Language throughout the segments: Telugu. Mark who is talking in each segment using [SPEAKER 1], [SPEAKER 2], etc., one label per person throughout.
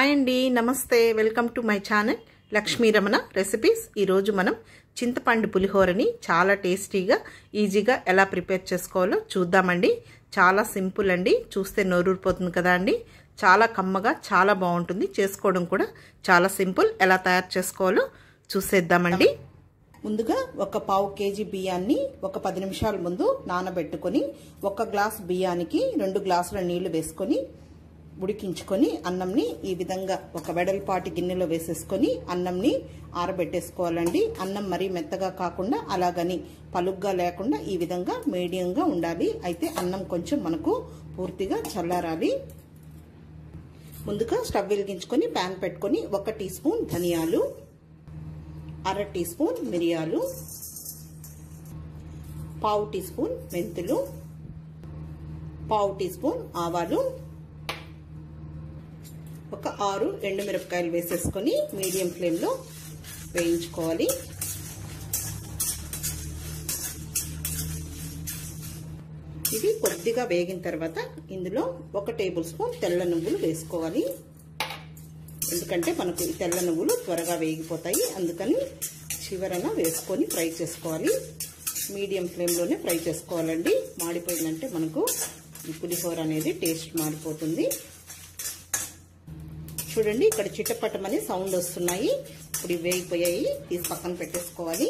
[SPEAKER 1] హాయ్ అండి నమస్తే welcome to my channel Lakshmi Ramana recipes ఈరోజు మనం చింతపండు పులిహోరని చాలా టేస్టీగా ఈజీగా ఎలా ప్రిపేర్ చేసుకోవాలో చూద్దామండి చాలా సింపుల్ అండి చూస్తే నోరూరిపోతుంది కదా అండి చాలా కమ్మగా చాలా బాగుంటుంది చేసుకోవడం కూడా చాలా సింపుల్ ఎలా తయారు చేసుకోవాలో చూసేద్దామండి ముందుగా ఒక పావు కేజీ బియ్యాన్ని ఒక పది నిమిషాల ముందు నానబెట్టుకొని ఒక గ్లాస్ బియ్యానికి రెండు గ్లాసుల నీళ్లు వేసుకొని ఉడికించుకొని అన్నంని ఈ విధంగా ఒక వెడల్పాటి గిన్నెలో వేసేసుకొని అన్నంని ఆరబెట్టేసుకోవాలండి అన్నం మరీ మెత్తగా కాకుండా అలాగని పలుగ్గా లేకుండా ఈ విధంగా మీడియంగా ఉండాలి అయితే అన్నం కొంచెం మనకు పూర్తిగా చల్లారాలి ముందుగా స్టవ్ వెలిగించుకొని ప్యాన్ పెట్టుకొని ఒక టీ స్పూన్ ధనియాలు అర టీ స్పూన్ మిరియాలు పావు టీ స్పూన్ మెంతులు పావు టీ స్పూన్ ఆవాలు ఒక ఆరు ఎండుమిరపకాయలు వేసేసుకొని మీడియం ఫ్లేమ్లో వేయించుకోవాలి ఇవి కొద్దిగా వేగిన తర్వాత ఇందులో ఒక టేబుల్ స్పూన్ తెల్ల నువ్వులు వేసుకోవాలి ఎందుకంటే మనకు ఈ తెల్ల నువ్వులు త్వరగా వేగిపోతాయి అందుకని చివరన వేసుకొని ఫ్రై చేసుకోవాలి మీడియం ఫ్లేమ్లోనే ఫ్రై చేసుకోవాలండి మాడిపోయిందంటే మనకు ఈ పులిహోర అనేది టేస్ట్ మారిపోతుంది చూడండి ఇక్కడ చిట్టపట్టమని సౌండ్ వస్తున్నాయి ఇప్పుడు ఇవి వేగిపోయాయి తీసి పక్కన పెట్టేసుకోవాలి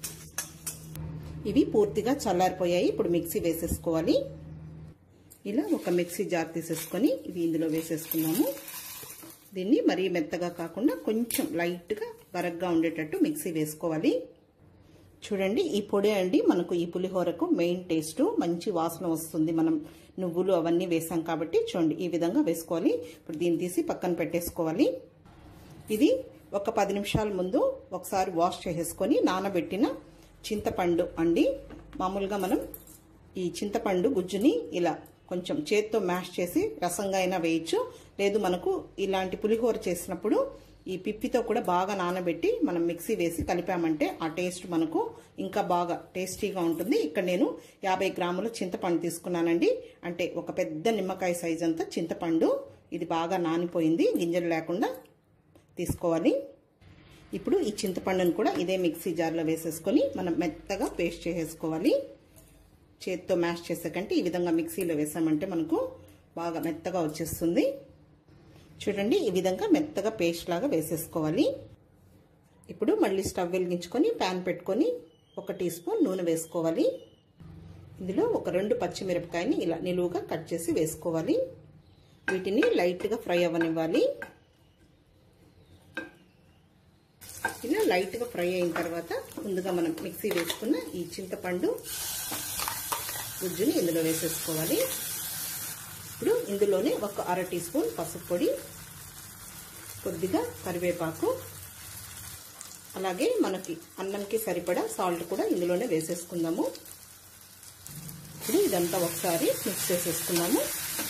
[SPEAKER 1] ఇవి పూర్తిగా చల్లారిపోయాయి ఇప్పుడు మిక్సీ వేసేసుకోవాలి ఇలా ఒక మిక్సీ జార్ తీసేసుకొని ఇవి ఇందులో వేసేసుకున్నాము దీన్ని మరీ మెత్తగా కాకుండా కొంచెం లైట్గా బరగ్గా ఉండేటట్టు మిక్సీ వేసుకోవాలి చూడండి ఈ పొడి అండి మనకు ఈ పులిహోరకు మెయిన్ టేస్ట్ మంచి వాసన వస్తుంది మనం నువ్వులు అవన్నీ వేసాం కాబట్టి చూడండి ఈ విధంగా వేసుకోవాలి ఇప్పుడు దీన్ని తీసి పక్కన పెట్టేసుకోవాలి ఇది ఒక పది నిమిషాల ముందు ఒకసారి వాష్ చేసేసుకొని నానబెట్టిన చింతపండు అండి మామూలుగా మనం ఈ చింతపండు గుజ్జుని ఇలా కొంచెం చేత్తో మ్యాష్ చేసి రసంగా అయినా వేయచ్చు లేదు మనకు ఇలాంటి పులిహోర చేసినప్పుడు ఈ పిప్పితో కూడా బాగా నానబెట్టి మనం మిక్సీ వేసి కలిపామంటే ఆ టేస్ట్ మనకు ఇంకా బాగా టేస్టీగా ఉంటుంది ఇక్కడ నేను యాభై గ్రాముల చింతపండు తీసుకున్నానండి అంటే ఒక పెద్ద నిమ్మకాయ సైజ్ అంతా చింతపండు ఇది బాగా నానిపోయింది గింజలు లేకుండా తీసుకోవాలి ఇప్పుడు ఈ చింతపండును కూడా ఇదే మిక్సీ జార్లో వేసేసుకొని మనం మెత్తగా పేస్ట్ చేసేసుకోవాలి చేత్తో మ్యాష్ చేసే కంటే ఈ విధంగా మిక్సీలో వేసామంటే మనకు బాగా మెత్తగా వచ్చేస్తుంది చూడండి ఈ విధంగా మెత్తగా పేస్ట్ లాగా వేసేసుకోవాలి ఇప్పుడు మళ్ళీ స్టవ్ వెలిగించుకొని ప్యాన్ పెట్టుకొని ఒక టీ స్పూన్ నూనె వేసుకోవాలి ఇందులో ఒక రెండు పచ్చిమిరపకాయని ఇలా నిలువుగా కట్ చేసి వేసుకోవాలి వీటిని లైట్గా ఫ్రై అవ్వనివ్వాలి ఇలా లైట్గా ఫ్రై అయిన తర్వాత ముందుగా మనం మిక్సీ వేసుకున్న ఈ చింతపండు గుజ్జుని ఇందులో వేసేసుకోవాలి ఇప్పుడు ఇందులోనే ఒక అర టీ స్పూన్ పసుపు పొడి కొద్దిగా కరివేపాకు అలాగే మనకి అన్నంకి సరిపడా సాల్ట్ కూడా ఇందులోనే వేసేసుకుందాము ఇప్పుడు ఇదంతా ఒకసారి మిక్స్ చేసేసుకున్నాము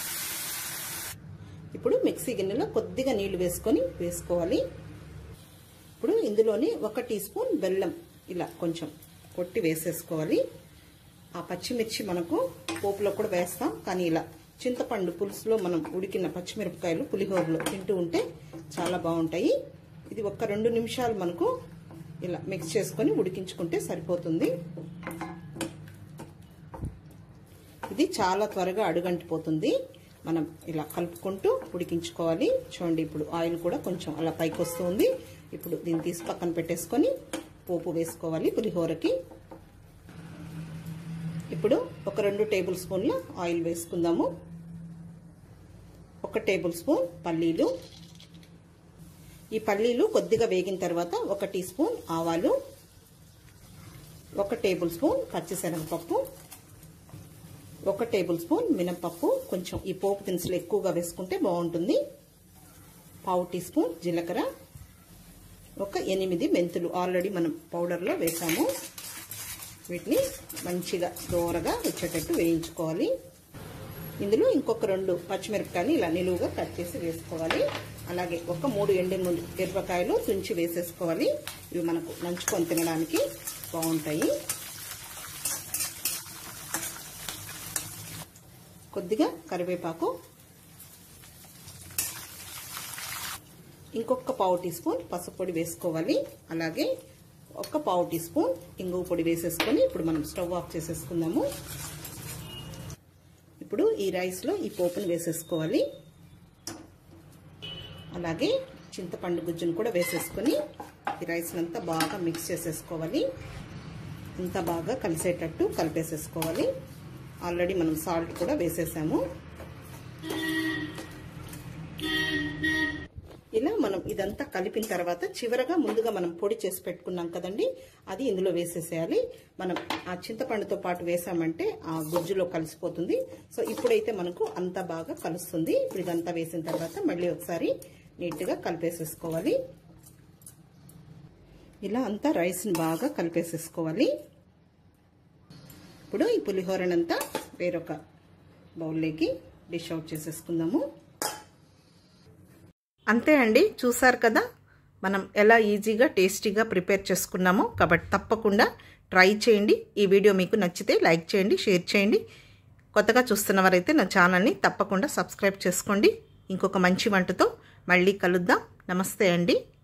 [SPEAKER 1] ఇప్పుడు మిక్సీ గిన్నెలో కొద్దిగా నీళ్లు వేసుకొని వేసుకోవాలి ఇప్పుడు ఇందులోనే ఒక టీ స్పూన్ బెల్లం ఇలా కొంచెం కొట్టి వేసేసుకోవాలి ఆ పచ్చిమిర్చి మనకు పోపులో కూడా వేస్తాం కానీ ఇలా చింతపండు పులుసులో మనం ఉడికిన పచ్చిమిరపకాయలు పులిహోరలో తింటూ ఉంటే చాలా బాగుంటాయి ఇది ఒక రెండు నిమిషాలు మనకు ఇలా మిక్స్ చేసుకొని ఉడికించుకుంటే సరిపోతుంది ఇది చాలా త్వరగా అడుగంటిపోతుంది మనం ఇలా కలుపుకుంటూ ఉడికించుకోవాలి చూడండి ఇప్పుడు ఆయిల్ కూడా కొంచెం అలా పైకి వస్తుంది ఇప్పుడు దీన్ని తీసి పక్కన పెట్టేసుకొని పోపు వేసుకోవాలి పులిహోరకి ఇప్పుడు ఒక రెండు టేబుల్ స్పూన్ల ఆయిల్ వేసుకుందాము ఒక టేబుల్ స్పూన్ పల్లీలు ఈ పల్లీలు కొద్దిగా వేగిన తర్వాత ఒక టీ స్పూన్ ఆవాలు ఒక టేబుల్ స్పూన్ పచ్చిశనగపప్పు ఒక టేబుల్ స్పూన్ మినపప్పు కొంచెం ఈ పోపు దినుసులు ఎక్కువగా వేసుకుంటే బాగుంటుంది పావు టీ స్పూన్ జీలకర్ర ఒక ఎనిమిది మెంతులు ఆల్రెడీ మనం పౌడర్లో వేసాము వీటిని మంచిగా దోరగా వచ్చేటట్టు వేయించుకోవాలి ఇందులో ఇంకొక రెండు పచ్చిమిరపకాయలు ఇలా నిలువుగా కట్ చేసి వేసుకోవాలి అలాగే ఒక మూడు ఎండు మిరపకాయలు తుంచి వేసేసుకోవాలి ఇవి మనకు నంచుకొని తినడానికి బాగుంటాయి కొద్దిగా కరివేపాకు ఇంకొక పావు టీ స్పూన్ పసుపు పొడి వేసుకోవాలి అలాగే ఒక పావు టీ స్పూన్ ఇంగువ పొడి వేసేసుకొని ఇప్పుడు మనం స్టవ్ ఆఫ్ చేసేసుకుందాము ఇప్పుడు ఈ రైస్లో ఈ పోపును వేసేసుకోవాలి అలాగే చింతపండు గుజ్జును కూడా వేసేసుకొని ఈ రైస్ని అంతా బాగా మిక్స్ చేసేసుకోవాలి అంతా బాగా కలిసేటట్టు కలిపేసేసుకోవాలి ఆల్రెడీ మనం సాల్ట్ కూడా వేసేసాము ఇలా మనం ఇదంతా కలిపిన తర్వాత చివరగా ముందుగా మనం పొడి చేసి పెట్టుకున్నాం కదండి అది ఇందులో వేసేసేయాలి మనం ఆ చింతపండుతో పాటు వేసామంటే ఆ గుజ్జులో కలిసిపోతుంది సో ఇప్పుడైతే మనకు అంతా బాగా కలుస్తుంది ఇప్పుడు ఇదంతా వేసిన తర్వాత మళ్ళీ ఒకసారి నీట్గా కలిపేసేసుకోవాలి ఇలా అంతా రైస్ని బాగా కలిపేసేసుకోవాలి ఇప్పుడు ఈ పులిహోరనంతా వేరొక బౌల్లోకి డిష్ అవుట్ చేసేసుకుందాము అంతే అండి చూసారు కదా మనం ఎలా ఈజీగా టేస్టీగా ప్రిపేర్ చేసుకున్నామో కాబట్టి తప్పకుండా ట్రై చేయండి ఈ వీడియో మీకు నచ్చితే లైక్ చేయండి షేర్ చేయండి కొత్తగా చూస్తున్నవారైతే నా ఛానల్ని తప్పకుండా సబ్స్క్రైబ్ చేసుకోండి ఇంకొక మంచి వంటతో మళ్ళీ కలుద్దాం నమస్తే అండి